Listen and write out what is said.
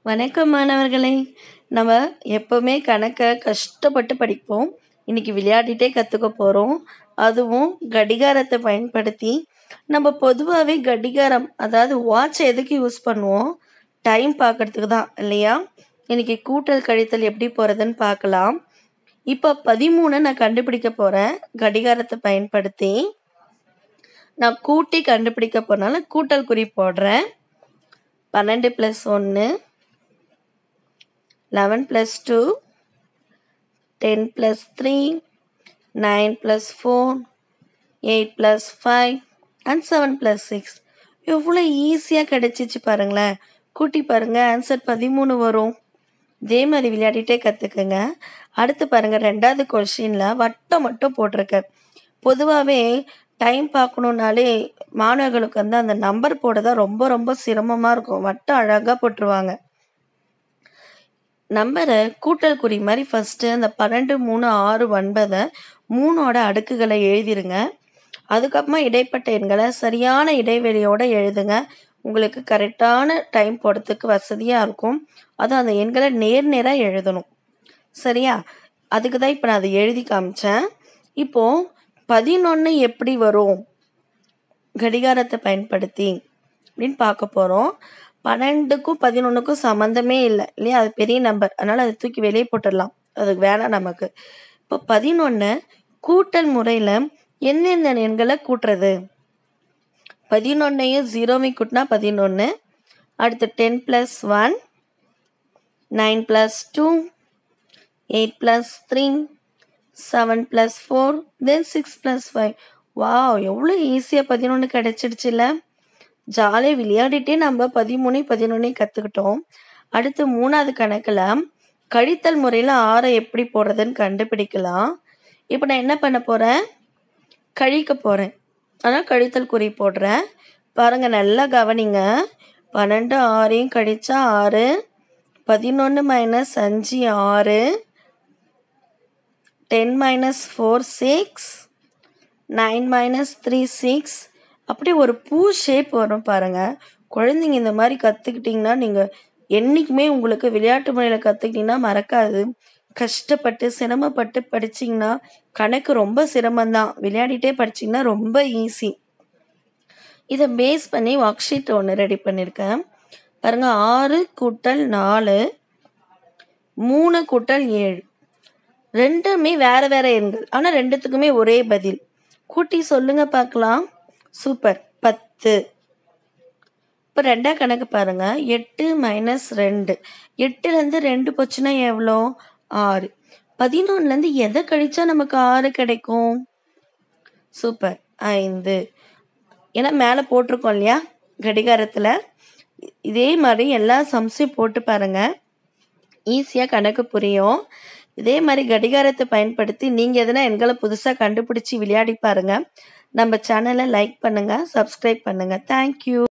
வணக்கம் மாணவர்களே நம்ம எப்போவுமே கணக்கை கஷ்டப்பட்டு படிப்போம் இன்னைக்கு விளையாடிட்டே கற்றுக்க போகிறோம் அதுவும் கடிகாரத்தை பயன்படுத்தி நம்ம பொதுவாகவே கடிகாரம் அதாவது வாட்சை எதுக்கு யூஸ் பண்ணுவோம் டைம் பார்க்கறதுக்கு தான் இல்லையா இன்னைக்கு கூட்டல் கழித்தல் எப்படி போகிறதுன்னு பார்க்கலாம் இப்போ பதிமூணு நான் கண்டுபிடிக்க போகிறேன் கடிகாரத்தை பயன்படுத்தி நான் கூட்டி கண்டுபிடிக்க போனால கூட்டல் குறி போடுறேன் பன்னெண்டு ப்ளஸ் ஒன்று eleven plus two ten plus three nine plus four eight plus five and seven plus six எவ்வளோ ஈஸியாக கிடைச்சிச்சு பாருங்களேன் கூட்டி பாருங்கள் ஆன்சர் பதிமூணு வரும் இதே மாதிரி விளையாடிட்டே கற்றுக்குங்க அடுத்து பாருங்கள் ரெண்டாவது கொஷினில் வட்டம் மட்டும் போட்டிருக்கேன் பொதுவாகவே டைம் பார்க்கணுன்னாலே மாணவர்களுக்கு வந்து அந்த நம்பர் போட தான் ரொம்ப ரொம்ப சிரமமாக இருக்கும் வட்டம் அழகாக போட்டுருவாங்க நம்பரை கூட்டல் குறி மாதிரி ஃபஸ்ட்டு அந்த பன்னெண்டு மூணு ஆறு ஒன்பதை மூணோட அடுக்குகளை எழுதிருங்க அதுக்கப்புறமா இடைப்பட்ட எண்களை சரியான இடைவெளியோடு எழுதுங்க உங்களுக்கு கரெக்டான டைம் போடுறதுக்கு வசதியாக இருக்கும் அதுவும் அந்த எண்களை நேர் நேராக எழுதணும் சரியா அதுக்கு தான் இப்போ நான் அதை எழுதி காமிச்சேன் இப்போது பதினொன்று எப்படி வரும் கடிகாரத்தை பயன்படுத்தி அப்படின்னு பார்க்க போகிறோம் பன்னெண்டுக்கும் பதினொன்றுக்கும் சம்மந்தமே இல்லை இல்லையா அது பெரிய நம்பர் அதனால் அதை தூக்கி வெளியே போட்டுடலாம் அதுக்கு வேணாம் நமக்கு இப்போ பதினொன்று கூட்டல் முறையில் எந்தெந்த எண்களை கூட்டுறது பதினொன்னையும் ஜீரோவையும் கூட்டினா பதினொன்று அடுத்து ten plus one nine plus two eight plus three seven plus four then six plus five wow எவ்வளோ ஈஸியாக பதினொன்று கிடச்சிடுச்சுல ஜாலியாக விளையாடிட்டே நம்ம பதிமூணு பதினொன்னே கற்றுக்கிட்டோம் அடுத்து மூணாவது கணக்கில் கழித்தல் முறையில் ஆறை எப்படி போடுறதுன்னு கண்டுபிடிக்கலாம் இப்போ நான் என்ன பண்ண போகிறேன் கழிக்க போகிறேன் ஆனால் கழித்தல் குறி போடுறேன் பாருங்கள் நல்லா கவனிங்க பன்னெண்டு ஆறையும் கழிச்சா ஆறு பதினொன்று மைனஸ் அஞ்சு ஆறு ten minus four six nine minus three six அப்படியே ஒரு பூ ஷேப் வரும் பாருங்கள் குழந்தைங்க இந்த மாதிரி கற்றுக்கிட்டிங்கன்னா நீங்கள் என்றைக்குமே உங்களுக்கு விளையாட்டு முறையில் கற்றுக்கிட்டிங்கன்னா மறக்காது கஷ்டப்பட்டு சிரமப்பட்டு படிச்சிங்கன்னா கணக்கு ரொம்ப சிரமம்தான் விளையாடிட்டே படிச்சிங்கன்னா ரொம்ப ஈஸி இதை பேஸ் பண்ணி ஒர்க் ஷீட் ஒன்று ரெடி பண்ணியிருக்கேன் பாருங்கள் ஆறு கூட்டல் நாலு மூணு கூட்டல் ஏழு ரெண்டுமே வேறு வேறு எண்கள் ஆனால் ரெண்டுத்துக்குமே ஒரே பதில் கூட்டி சொல்லுங்க பார்க்கலாம் சூப்பர் பத்து இப்போ ரெண்டாம் கணக்கு பாருங்க எட்டு மைனஸ் ரெண்டு எட்டுலேருந்து ரெண்டு போச்சுன்னா எவ்வளோ ஆறு பதினொன்றுலேருந்து எதை கழிச்சா நமக்கு ஆறு கிடைக்கும் சூப்பர் ஐந்து ஏன்னா மேலே போட்டிருக்கோம் இல்லையா கடிகாரத்தில் இதே மாதிரி எல்லா சம்ஸையும் போட்டு பாருங்க ஈஸியாக கணக்கு புரியும் இதே மாதிரி கடிகாரத்தை பயன்படுத்தி நீங்கள் எதனா எண்களை புதுசாக கண்டுபிடிச்சி விளையாடி பாருங்கள் நம்ம சேனலை லைக் பண்ணுங்கள் சப்ஸ்கிரைப் பண்ணுங்கள் தேங்க்யூ